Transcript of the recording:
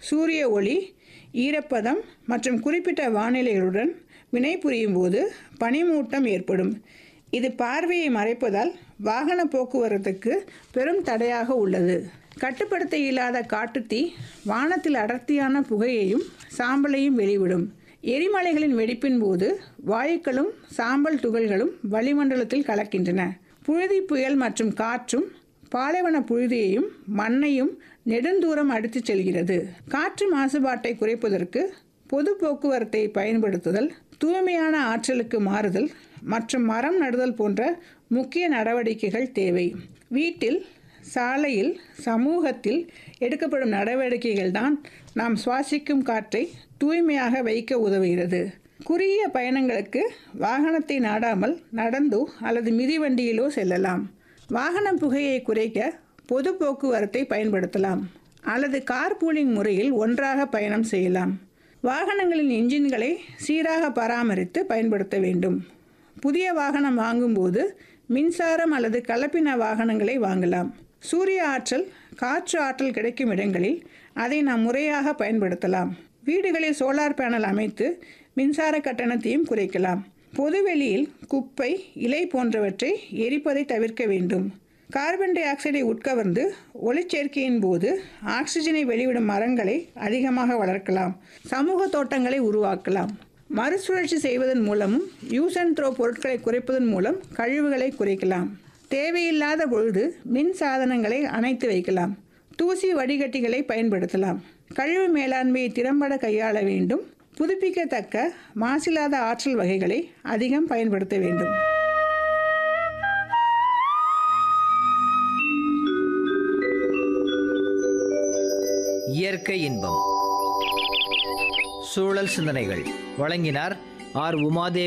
சூரிய ஒளி ஈரப்பதம் மற்றும் குறிப்பிட்ட வானிலைகளுடன் வினைபுரியும் போது பனிமூட்டம் ஏற்படும் இது பார்வையை மறைப்பதால் வாகன போக்குவரத்துக்கு பெரும் தடையாக உள்ளது கட்டுப்படுத்த இயலாத காட்டுத்தீ வானத்தில் அடர்த்தியான புகையையும் சாம்பலையும் வெளிவிடும் எரிமலைகளின் வெடிப்பின் போது வாயுக்களும் சாம்பல் துகள்களும் வளிமண்டலத்தில் கலக்கின்றன புழுதி புயல் மற்றும் காற்றும் பாலைவன புழுதியையும் மண்ணையும் நெடுந்தூரம் அடித்துச் செல்கிறது காற்று மாசுபாட்டை குறைப்பதற்கு பொது போக்குவரத்தை பயன்படுத்துதல் தூய்மையான ஆற்றலுக்கு மாறுதல் மற்றும் மரம் நடுதல் போன்ற முக்கிய நடவடிக்கைகள் தேவை வீட்டில் சாலையில் சமூகத்தில் எடுக்கப்படும் நடவடிக்கைகள் தான் நாம் சுவாசிக்கும் காற்றை தூய்மையாக வைக்க உதவுகிறது குறுகிய பயணங்களுக்கு வாகனத்தை நாடாமல் நடந்தோ அல்லது மிதிவண்டியிலோ செல்லலாம் வாகன புகையை குறைக்க பொது போக்குவரத்தை பயன்படுத்தலாம் அல்லது கார்பூலிங் முறையில் ஒன்றாக பயணம் செய்யலாம் வாகனங்களின் இன்ஜின்களை சீராக பராமரித்து பயன்படுத்த வேண்டும் புதிய வாகனம் வாங்கும்போது மின்சாரம் அல்லது கலப்பின வாகனங்களை வாங்கலாம் சூரிய ஆற்றல் காற்று ஆற்றல் கிடைக்கும் இடங்களில் அதை நாம் முறையாக பயன்படுத்தலாம் வீடுகளில் சோலார் பேனல் அமைத்து மின்சார கட்டணத்தையும் குறைக்கலாம் பொதுவெளியில் குப்பை இலை போன்றவற்றை எரிப்பதை தவிர்க்க வேண்டும் கார்பன் டை ஆக்சைடை உட்கவர்ந்து ஒளிச்சேர்க்கையின் போது ஆக்சிஜனை வெளிவிடும் மரங்களை அதிகமாக வளர்க்கலாம் சமூக தோட்டங்களை உருவாக்கலாம் மறுசுழற்சி செய்வதன் மூலமும் யூஸ் அண்ட் த்ரோ பொருட்களை குறைப்பதன் மூலம் கழிவுகளை குறைக்கலாம் தேவையில்லாத பொழுது மின் சாதனங்களை அணைத்து வைக்கலாம் தூசி வடிகட்டிகளை பயன்படுத்தலாம் கழிவு மேலாண்மையை திறம்பட கையாள வேண்டும் புதுப்பிக்கத்தக்க மாசில்லாத ஆற்றல் வகைகளை அதிகம் பயன்படுத்த வேண்டும் இயற்கை இன்பம் சூழல் சிந்தனைகள் வழங்கினார் ஆர் உமாதேவி